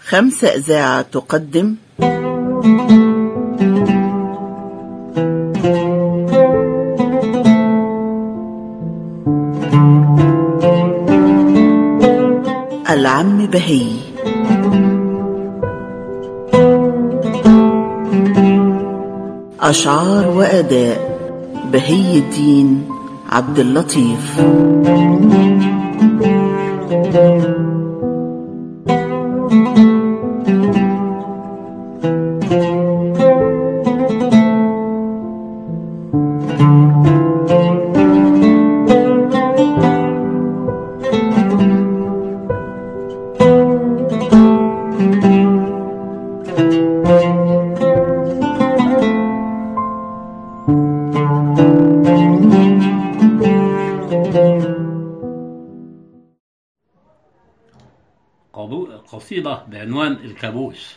خمسة إذاعة تقدم العم بهي أشعار وأداء بهي الدين عبد اللطيف قضو- قصيدة بعنوان الكابوس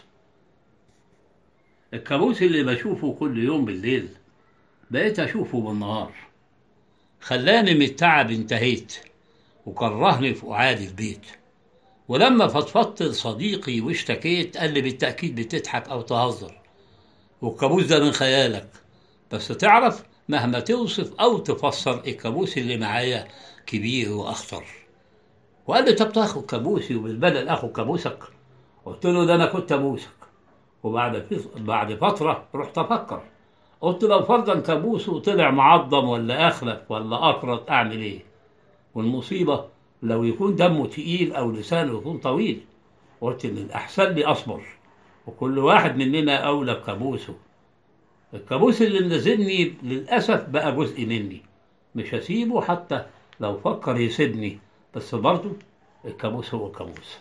الكابوس اللي بشوفه كل يوم بالليل بقيت أشوفه بالنهار خلاني من التعب انتهيت وكرهني في قعاد البيت ولما فضفضت لصديقي واشتكيت قال لي بالتأكيد بتضحك أو تهزر والكابوس ده من خيالك بس تعرف مهما توصف أو تفسر الكابوس اللي معايا كبير وأخطر وقال لي طب تاخد كابوسي وبالبدل اخد كابوسك قلت له ده انا كنت ابوسك وبعد فت- بعد فتره رحت افكر قلت لو فرضا كابوسه طلع معضم ولا اخلف ولا اقرط اعمل ايه والمصيبه لو يكون دمه تقيل او لسانه يكون طويل قلت ان الاحسن لي اصبر وكل واحد مننا اولى بكابوسه الكابوس اللي منزلني للاسف بقى جزء مني مش هسيبه حتى لو فكر يسيبني بس برضه الكابوس هو الكابوس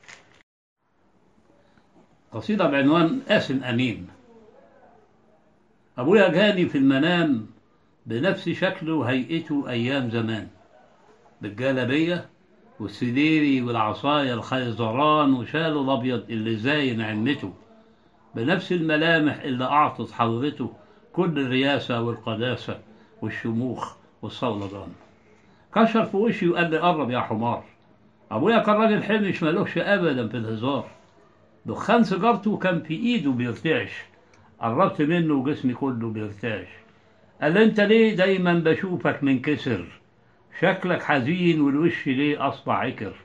قصيدة بعنوان قاسم أمين أبويا جاني في المنام بنفس شكله وهيئته أيام زمان بالجلابية والسديري والعصاية الخيزران وشاله الأبيض اللي زاين عمته بنفس الملامح اللي أعطت حضرته كل الرياسة والقداسة والشموخ والصولجان كشر في وشي وقال لي قرب يا حمار ابويا كان راجل حمش ملوش ابدا في الهزار دخان سيجارته كان في ايده بيرتعش قربت منه وجسمي كله بيرتعش قال لي انت ليه دايما بشوفك منكسر شكلك حزين والوش ليه اصبع عكر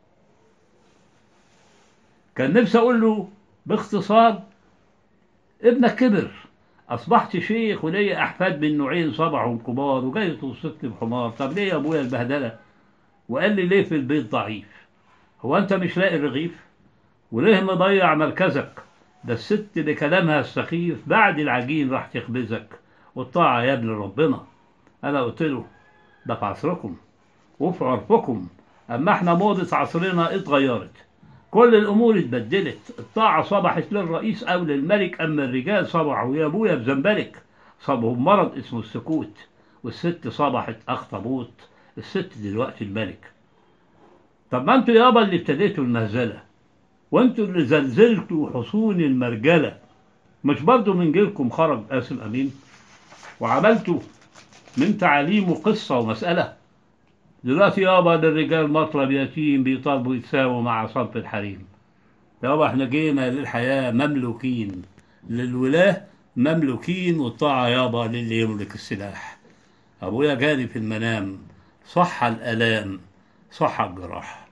كان نفسي اقول له باختصار ابنك كبر اصبحت شيخ وليا احفاد من نوعين صبعهم كبار وجاي توصفني بحمار طب ليه يا ابويا البهدله وقال لي ليه في البيت ضعيف هو انت مش لاقي الرغيف وليه مضيع مركزك ده الست بكلامها السخيف بعد العجين راح تخبزك والطاعة يا ابن ربنا أنا قلت له ده في عصركم وفي عرفكم أما احنا موضة عصرنا اتغيرت كل الأمور اتبدلت الطاعة صبحت للرئيس أو للملك أما الرجال صبحوا يا أبويا بزنبلك صابهم مرض اسمه السكوت والست صبحت أخطبوط الست دلوقتي الملك طب ما انتوا يابا اللي ابتديتوا المهزلة وانتوا اللي زلزلتوا حصون المرجلة مش برضو من جيلكم خرج قاسم أمين وعملتوا من تعاليمه قصة ومسألة دلوقتي يابا للرجال مطلب يتيم بيطالبوا يتساووا مع صنف الحريم يابا احنا جينا للحياة مملوكين للولاة مملوكين والطاعة يابا للي يملك السلاح أبويا جاني في المنام صح الآلام صح الجراح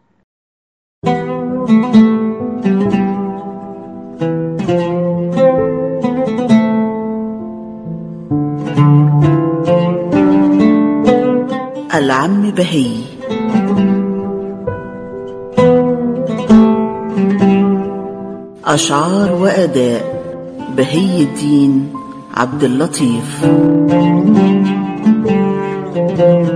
العم بهي أشعار وأداء بهي الدين عبد اللطيف